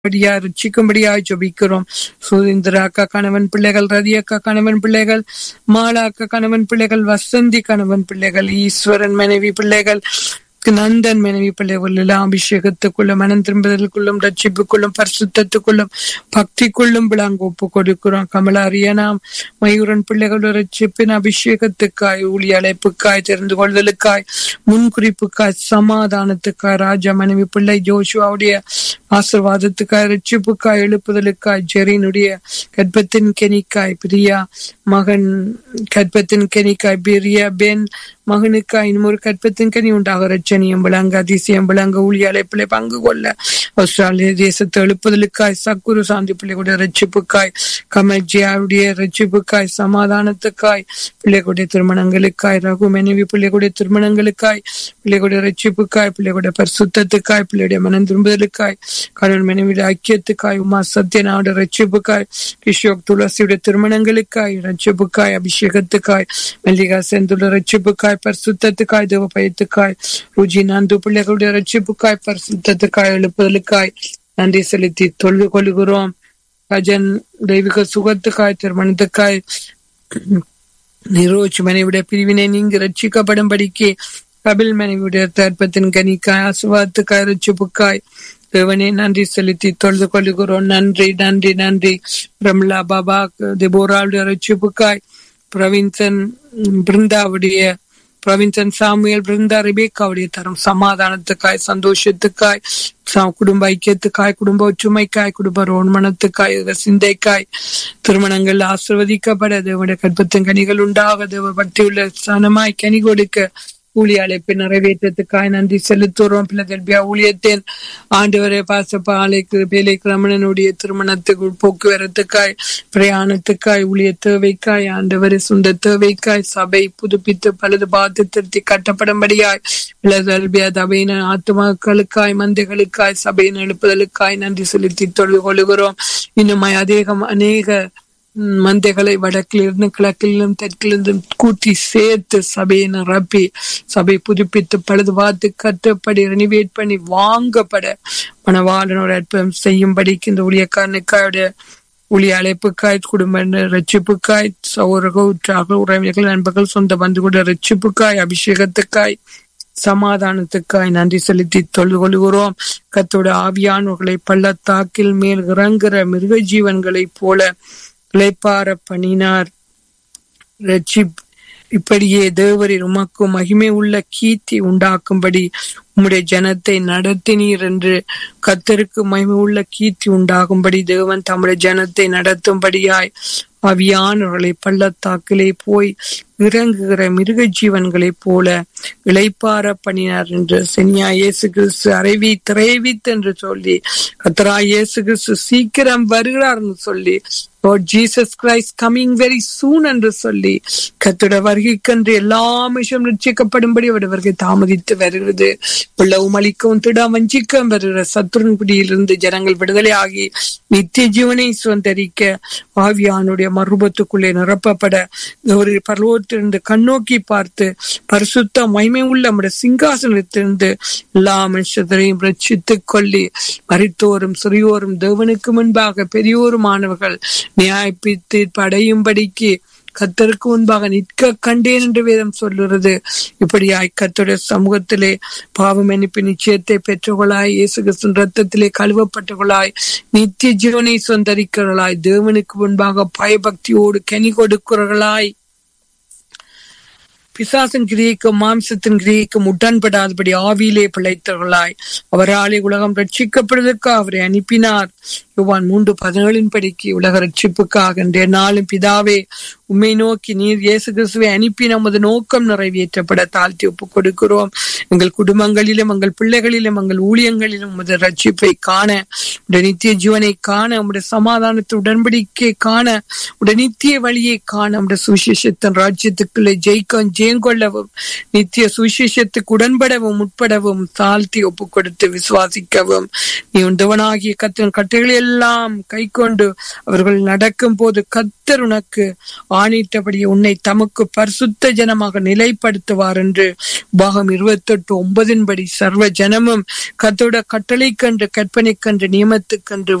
படியா ரட்சிக்கும்படியாய் ஜெபிக்கிறோம் சுதந்திரா அக்கா கணவன் பிள்ளைகள் ரதி அக்கா கணவன் பிள்ளைகள் மாலா அக்கா கணவன் பிள்ளைகள் வசந்தி கணவன் பிள்ளைகள் ஈஸ்வரன் மனைவி பிள்ளைகள் நந்தன் மனைவி பிள்ளைகள் எல்லாம் அபிஷேகத்துக்குள்ளும் மனம் திரும்புதலுக்குள்ளும் ரட்சிப்புக்குள்ளும் பரிசுத்தத்துக்குள்ளும் பக்திக்குள்ளும் விளாங்க ஒப்பு கொடுக்கிறோம் கமலா அரியனாம் மயூரன் பிள்ளைகள் ரட்சிப்பின் அபிஷேகத்துக்காய் ஊழிய அழைப்புக்காய் தெரிந்து கொள்தலுக்காய் முன்குறிப்புக்காய் சமாதானத்துக்காய் ராஜா மனைவி பிள்ளை ஜோஷுவாவுடைய ஆசிர்வாதத்துக்காய் ரட்சிப்புக்காய் எழுப்புதலுக்காய் ஜெரினுடைய கர்ப்பத்தின் கெனிக்காய் பிரியா மகன் கர்ப்பத்தின் கெனிக்காய் பிரியா பென் மகனுக்காய் இன்னொரு கற்பத்தின் கனி உண்டாக ரச்சனியம் விளங்க அதிசயம் விளங்க ஊழிய அழைப்பிலே பங்கு கொள்ள ஆஸ்திரேலிய தேசத்தை எழுப்புதலுக்காய் சக்குரு சாந்தி பிள்ளைகளுடைய ரட்சிப்புக்காய் கமல் ஜியாவுடைய ரட்சிப்புக்காய் சமாதானத்துக்காய் பிள்ளைகளுடைய திருமணங்களுக்காய் ரகு மனைவி பிள்ளைகளுடைய திருமணங்களுக்காய் பிள்ளைகளுடைய ரட்சிப்புக்காய் பிள்ளைகளுடைய பரிசுத்தத்துக்காய் பிள்ளையுடைய மனம் திரும்புதலுக்காய் கணவன் மனைவியுடைய ஐக்கியத்துக்காய் உமா சத்யனாவுடைய ரட்சிப்புக்காய் கிஷோக் துளசியுடைய திருமணங்களுக்காய் ரட்சிப்புக்காய் அபிஷேகத்துக்காய் மல்லிகா செந்துள்ள ரட்சிப்புக்காய் பரிசுத்தத்துக்காய் தேவ பயத்துக்காய் ருஜி நந்து பிள்ளைகளுடைய ரட்சிப்புக்காய் பரிசுத்தத்துக்காய் எழுப்புதலுக்காய் நன்றி செலுத்தி தொழுது கொள்கிறோம் கஜன் தெய்வீக சுகத்துக்காய் திருமணத்துக்காய் நிரோஜ் மனைவிடைய பிரிவினை நீங்க ரட்சிக்கப்படும்படிக்கு கபில் மனைவியுடைய தர்ப்பத்தின் கனிக்காய் ஆசுவாத்துக்காய் ரட்சிப்புக்காய் தேவனே நன்றி செலுத்தி தொழுது கொள்கிறோம் நன்றி நன்றி நன்றி பிரம்லா பாபா திபோராவுடைய ரட்சிப்புக்காய் பிரவின்சன் பிருந்தாவுடைய பிரவின்சன் சாமுவேல் பிருந்தா ரிபேக்காவுடைய தரும் சமாதானத்துக்காய் சந்தோஷத்துக்காய் குடும்ப ஐக்கியத்துக்காய் குடும்ப ஒற்றுமைக்காய் குடும்ப ரோன்மணத்துக்காய் சிந்தைக்காய் திருமணங்கள் ஆசிர்வதிக்கப்பட தேவனுடைய கற்பத்தின் கனிகள் உண்டாக தேவ பக்தியுள்ள சனமாய் கனி கொடுக்க ஊழிய அழைப்பை நிறைவேற்றத்துக்காய் நன்றி செலுத்துறோம் பிள்ளைகள் ஊழியத்தின் ஆண்டு வரை பாசப்பாலைக்கு பேலை கிரமணனுடைய திருமணத்துக்கு போக்குவரத்துக்காய் பிரயாணத்துக்காய் ஊழிய தேவைக்காய் ஆண்டு வரை சொந்த தேவைக்காய் சபை புதுப்பித்து பழுது பார்த்து திருத்தி கட்டப்படும்படியாய் பிள்ளைகள் தபையின ஆத்மாக்களுக்காய் மந்தைகளுக்காய் சபையின் எழுப்புதலுக்காய் நன்றி செலுத்தி தொழுது கொள்கிறோம் இன்னுமாய் அதிகம் அநேக மந்தைகளை வடக்கிலிருந்து கிழக்கிலும் தெற்கிலிருந்தும் கூட்டி சேர்த்து சபையை நிரப்பி சபை புதுப்பித்து பழுது பார்த்து கட்டப்படி ரெனிவேட் பண்ணி வாங்கப்பட மனவாளனோட அற்புதம் செய்யும்படிக்கு இந்த ஊழியக்காரனுக்காயுடைய ஊழிய அழைப்புக்காய் குடும்ப ரட்சிப்புக்காய் சௌரக உற்றாக உறவினர்கள் நண்பர்கள் சொந்த பந்துகளுடைய ரட்சிப்புக்காய் அபிஷேகத்துக்காய் சமாதானத்துக்காய் நன்றி செலுத்தி தொழுது கொள்கிறோம் கத்தோட ஆவியானவர்களை பள்ளத்தாக்கில் மேல் இறங்குற மிருக ஜீவன்களைப் போல இளைப்பார பண்ணினார் ரட்சிப் இப்படியே தேவரின் உமக்கும் மகிமை உள்ள கீர்த்தி உண்டாக்கும்படி உம்முடைய ஜனத்தை நடத்தினீர் என்று கத்தருக்கு மகிமை உள்ள கீர்த்தி உண்டாகும்படி தேவன் தம்முடைய ஜனத்தை நடத்தும்படியாய் அவியானவர்களை பள்ளத்தாக்கிலே போய் இறங்குகிற மிருக ஜீவன்களைப் போல இளைப்பார பண்ணினார் என்று சென்யா இயேசு கிறிஸ்து அறைவி திரைவித் என்று சொல்லி கத்தரா இயேசு கிறிஸ்து சீக்கிரம் வருகிறார் என்று சொல்லி Lord Jesus Christ coming very soon என்று சொல்லி கத்தோட வருகைக்கன்று எல்லா விஷயம் ரட்சிக்கப்படும்படி அவருடைய வருகை தாமதித்து வருகிறது பிள்ளவும் அளிக்கவும் திட வஞ்சிக்கவும் வருகிற சத்துருன் குடியிலிருந்து ஜனங்கள் விடுதலை ஆகி நித்திய ஜீவனை சுதந்திரிக்க ஆவியானுடைய மறுபத்துக்குள்ளே நிரப்பப்பட ஒரு பருவத்திலிருந்து கண்ணோக்கி பார்த்து பரிசுத்த மைமை உள்ள நம்முடைய சிங்காசனத்திலிருந்து எல்லா மனுஷத்தையும் ரட்சித்துக் கொள்ளி மறித்தோரும் சிறியோரும் தேவனுக்கு முன்பாக பெரியோருமானவர்கள் நியாயப்பித்து படையும்படிக்கு கத்தருக்கு முன்பாக நிற்க கண்டேன் என்று வேதம் சொல்லுறது இப்படியாய் கத்தோட சமூகத்திலே பாவம் அனுப்பி நிச்சயத்தை பெற்றவர்களாய் இயேசு கிறிஸ்துவின் ரத்தத்திலே கழுவப்பட்டவர்களாய் நித்திய ஜீவனை சொந்தரிக்கிறவர்களாய் தேவனுக்கு முன்பாக பயபக்தியோடு கனி கொடுக்கிறவர்களாய் பிசாசின் கிரியைக்கும் மாம்சத்தின் கிரியைக்கும் உடன்படாதபடி ஆவியிலே பிழைத்தவர்களாய் அவராலே உலகம் ரட்சிக்கப்படுவதற்கு அவரை அனுப்பினார் யுவான் மூன்று பதினேழின் படிக்கு உலக ரட்சிப்புக்காக இன்றைய நாளும் பிதாவே உண்மை நோக்கி நீர் இயேசு கிறிஸ்துவை அனுப்பி நமது நோக்கம் நிறைவேற்றப்பட தாழ்த்தி ஒப்புக் கொடுக்கிறோம் எங்கள் குடும்பங்களிலும் எங்கள் பிள்ளைகளிலும் எங்கள் ஊழியங்களிலும் உமது ரட்சிப்பை காண உடைய நித்திய ஜீவனை காண உடைய சமாதானத்தை உடன்படிக்கை காண உடைய நித்திய வழியை காண உடைய சுவிசேஷத்தின் ராஜ்யத்துக்குள்ளே ஜெயிக்கவும் ஜெயங்கொள்ளவும் நித்திய சுவிசேஷத்துக்கு உடன்படவும் உட்படவும் தாழ்த்தி ஒப்புக் கொடுத்து விசுவாசிக்கவும் நீ உண்டவனாகிய கத்தின் கட்டைகளை எல்லாம் கை கொண்டு அவர்கள் நடக்கும் போது கத்தர் உனக்கு ஆணையிட்டபடி உன்னை தமக்கு பரிசுத்த ஜனமாக நிலைப்படுத்துவார் என்று பாகம் இருபத்தி எட்டு ஒன்பதின்படி சர்வ ஜனமும் கத்தோட கட்டளைக்கன்று கற்பனைக்கன்று நியமத்துக்கன்று